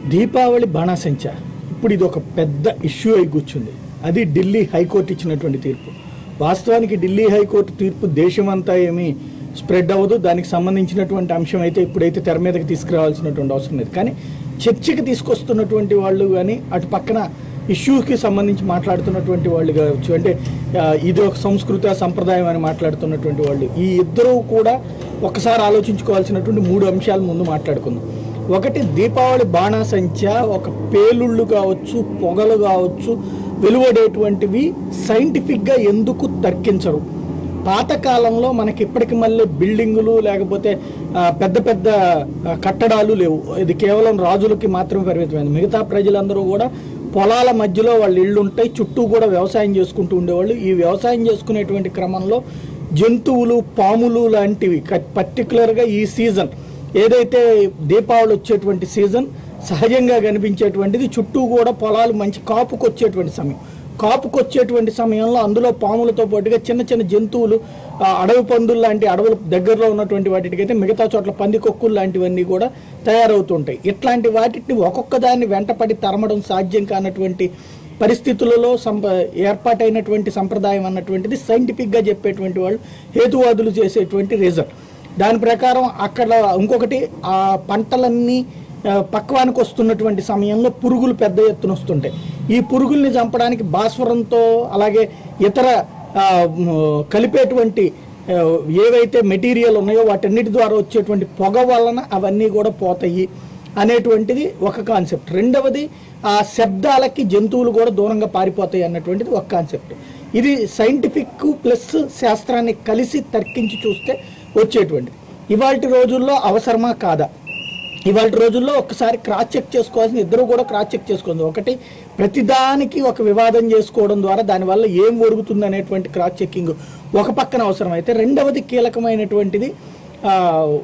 దీపావళి బాణాసంచ ఇప్పుడు ఇది ఒక పెద్ద ఇష్యూ అయి కూర్చుంది అది ఢిల్లీ హైకోర్టు ఇచ్చినటువంటి తీర్పు వాస్తవానికి ఢిల్లీ హైకోర్టు తీర్పు దేశమంతా ఏమీ స్ప్రెడ్ అవ్వదు దానికి సంబంధించినటువంటి అంశం అయితే ఇప్పుడైతే తెర మీదకి తీసుకురావాల్సినటువంటి అవసరం లేదు కానీ చర్చకి తీసుకొస్తున్నటువంటి వాళ్ళు కానీ అటు పక్కన ఇష్యూకి సంబంధించి మాట్లాడుతున్నటువంటి వాళ్ళు కావచ్చు అంటే ఆ, ఇది ఒక సంస్కృత సంప్రదాయం అని మాట్లాడుతున్నటువంటి వాళ్ళు ఈ ఇద్దరూ కూడా ఒకసారి ఆలోచించుకోవాల్సినటువంటి మూడు అంశాలు ముందు మాట్లాడుకుందాం ఒకటి దీపావళి బాణాసంచ ఒక పేలుళ్ళు కావచ్చు పొగలు కావచ్చు వెలువడేటువంటివి సైంటిఫిక్గా ఎందుకు తర్కించరు పాతకాలంలో మనకి ఇప్పటికి మళ్ళీ బిల్డింగులు లేకపోతే ఆ, పెద్ద పెద్ద ఆ, కట్టడాలు లేవు ఇది కేవలం రాజులకి మాత్రమే పరిమితమైంది మిగతా ప్రజలందరూ కూడా పొలాల మధ్యలో వాళ్ళ ఇళ్ళు ఉంటాయి చుట్టూ కూడా వ్యవసాయం చేసుకుంటూ ఉండేవాళ్ళు ఈ వ్యవసాయం చేసుకునేటువంటి క్రమంలో జంతువులు పాములు లాంటివి పర్టికులర్గా ఈ సీజన్ ఏదైతే దీపావళి వచ్చేటువంటి సీజన్ సహజంగా కనిపించేటువంటిది చుట్టూ కూడా పొలాలు మంచి కాపుకు వచ్చేటువంటి సమయం కాపుకు వచ్చేటువంటి సమయంలో అందులో పాములతో పాటుగా చిన్న చిన్న జంతువులు ఆ, అడవి పందులు లాంటి అడవుల దగ్గరలో ఉన్నటువంటి వాటికైతే మిగతా చోట్ల పందికొక్కులు లాంటివన్నీ కూడా తయారవుతుంటాయి ఇట్లాంటి వాటిని ఒక్కొక్క దాన్ని వెంటపడి తరమడం సాధ్యం కానటువంటి పరిస్థితులలో సంప ఏర్పాటైనటువంటి సంప్రదాయం అన్నటువంటిది సైంటిఫిక్గా చెప్పేటువంటి వాళ్ళు హేతువాదులు చేసేటువంటి రీజన్ దాని ప్రకారం అక్కడ ఇంకొకటి ఆ పంటలన్నీ ఆ, పక్వానికి వస్తున్నటువంటి సమయంలో పురుగులు పెద్ద ఎత్తున వస్తుంటాయి ఈ పురుగుల్ని చంపడానికి భాస్వరంతో అలాగే ఇతర ఆ, మ్, కలిపేటువంటి ఆ, ఏవైతే మెటీరియల్ ఉన్నాయో వాటన్నిటి ద్వారా వచ్చేటువంటి పొగ వలన అవన్నీ కూడా పోతాయి అనేటువంటిది ఒక కాన్సెప్ట్ రెండవది ఆ శబ్దాలకి జంతువులు కూడా దూరంగా పారిపోతాయి అన్నటువంటిది ఒక కాన్సెప్ట్ ఇది సైంటిఫిక్ ప్లస్ శాస్త్రాన్ని కలిసి తర్కించి చూస్తే వచ్చేటువంటిది ఇవాళ రోజుల్లో అవసరమా కాదా ఇవాళ రోజుల్లో ఒక్కసారి క్రాస్ చెక్ చేసుకోవాల్సిన ఇద్దరు కూడా క్రాస్ చెక్ చేసుకోండి ఒకటి ప్రతిదానికి ఒక వివాదం చేసుకోవడం ద్వారా దానివల్ల ఏం ఒరుగుతుంది అనేటువంటి క్రాస్ చెక్కింగ్ ఒక పక్కన అవసరం అయితే రెండవది కీలకమైనటువంటిది ఆ,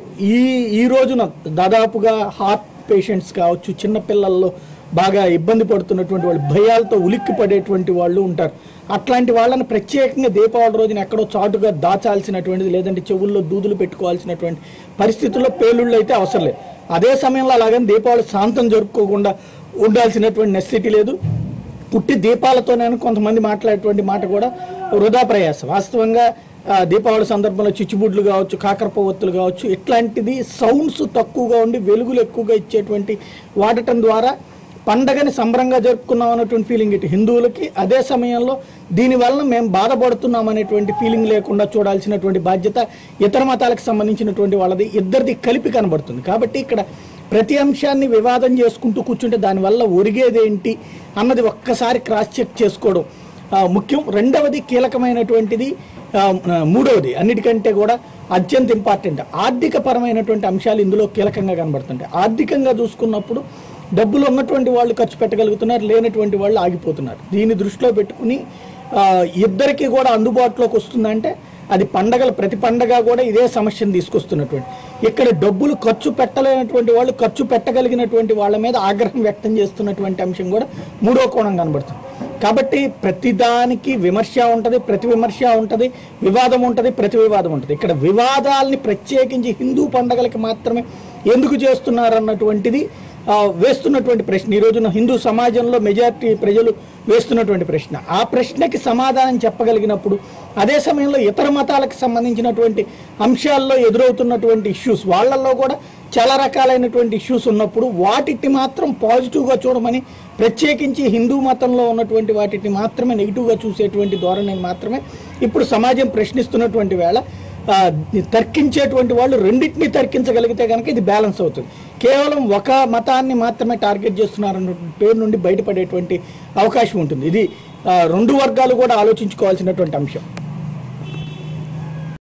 ఈ ఈ రోజున దాదాపుగా హార్ట్ పేషెంట్స్ కావచ్చు చిన్నపిల్లల్లో బాగా ఇబ్బంది పడుతున్నటువంటి వాళ్ళు భయాలతో ఉలిక్కి పడేటువంటి వాళ్ళు ఉంటారు అట్లాంటి వాళ్ళని ప్రత్యేకంగా దీపావళి రోజున ఎక్కడో చాటుగా దాచాల్సినటువంటిది లేదంటే చెవుల్లో దూదులు పెట్టుకోవాల్సినటువంటి పరిస్థితుల్లో పేలుళ్ళు అయితే అవసరం లేదు అదే సమయంలో అలాగని దీపావళి శాంతం జరుపుకోకుండా ఉండాల్సినటువంటి నెసిటీ లేదు పుట్టి దీపాలతోనే కొంతమంది మాట్లాడేటువంటి మాట కూడా వృధా ప్రయాస వాస్తవంగా ఆ, దీపావళి సందర్భంలో చిచ్చుబుడ్లు కావచ్చు కాకరపొవ్వొత్తులు కావచ్చు ఇట్లాంటిది సౌండ్స్ తక్కువగా ఉండి వెలుగులు ఎక్కువగా ఇచ్చేటువంటి వాడటం ద్వారా పండగని సంబరంగా జరుపుకున్నాం అన్నటువంటి ఫీలింగ్ ఇటు హిందువులకి అదే సమయంలో దీనివల్ల మేము బాధపడుతున్నాం అనేటువంటి ఫీలింగ్ లేకుండా చూడాల్సినటువంటి బాధ్యత ఇతర మతాలకు సంబంధించినటువంటి వాళ్ళది ఇద్దరిది కలిపి కనబడుతుంది కాబట్టి ఇక్కడ ప్రతి అంశాన్ని వివాదం చేసుకుంటూ కూర్చుంటే దానివల్ల ఒరిగేదేంటి అన్నది ఒక్కసారి క్రాస్ చెక్ చేసుకోవడం ఆ, ముఖ్యం రెండవది కీలకమైనటువంటిది ఆ, మూడవది అన్నిటికంటే కూడా అత్యంత ఇంపార్టెంట్ ఆర్థిక పరమైనటువంటి అంశాలు ఇందులో కీలకంగా కనబడుతుంటాయి ఆర్థికంగా చూసుకున్నప్పుడు డబ్బులు ఉన్నటువంటి వాళ్ళు ఖర్చు పెట్టగలుగుతున్నారు లేనటువంటి వాళ్ళు ఆగిపోతున్నారు దీన్ని దృష్టిలో పెట్టుకుని ఆ, ఇద్దరికి కూడా అందుబాటులోకి వస్తుందంటే అది పండగల ప్రతి పండగ కూడా ఇదే సమస్యను తీసుకొస్తున్నటువంటి ఇక్కడ డబ్బులు ఖర్చు పెట్టలేనటువంటి వాళ్ళు ఖర్చు పెట్టగలిగినటువంటి వాళ్ళ మీద ఆగ్రహం వ్యక్తం చేస్తున్నటువంటి అంశం కూడా మూడో కోణం కనబడుతుంది కాబట్టి ప్రతిదానికి విమర్శ ఉంటుంది ప్రతి విమర్శ ఉంటుంది వివాదం ఉంటుంది ప్రతి వివాదం ఉంటుంది ఇక్కడ వివాదాల్ని ప్రత్యేకించి హిందూ పండగలకి మాత్రమే ఎందుకు చేస్తున్నారు అన్నటువంటిది ఆ, వేస్తున్నటువంటి ప్రశ్న ఈ రోజున హిందూ సమాజంలో మెజారిటీ ప్రజలు వేస్తున్నటువంటి ప్రశ్న ఆ ప్రశ్నకి సమాధానం చెప్పగలిగినప్పుడు అదే సమయంలో ఇతర మతాలకు సంబంధించినటువంటి అంశాల్లో ఎదురవుతున్నటువంటి ఇష్యూస్ వాళ్ళల్లో కూడా చాలా రకాలైనటువంటి ఇష్యూస్ ఉన్నప్పుడు వాటిని మాత్రం పాజిటివ్గా చూడమని ప్రత్యేకించి హిందూ మతంలో ఉన్నటువంటి వాటిని మాత్రమే నెగిటివ్గా చూసేటువంటి ధోరణిని మాత్రమే ఇప్పుడు సమాజం ప్రశ్నిస్తున్నటువంటి వేళ ఆ, తర్కించేటువంటి వాళ్ళు రెండింటిని తర్కించగలిగితే కనుక ఇది బ్యాలెన్స్ అవుతుంది కేవలం ఒక మతాన్ని మాత్రమే టార్గెట్ చేస్తున్నారన్న పేరు నుండి బయటపడేటువంటి అవకాశం ఉంటుంది ఇది ఆ, రెండు వర్గాలు కూడా ఆలోచించుకోవాల్సినటువంటి అంశం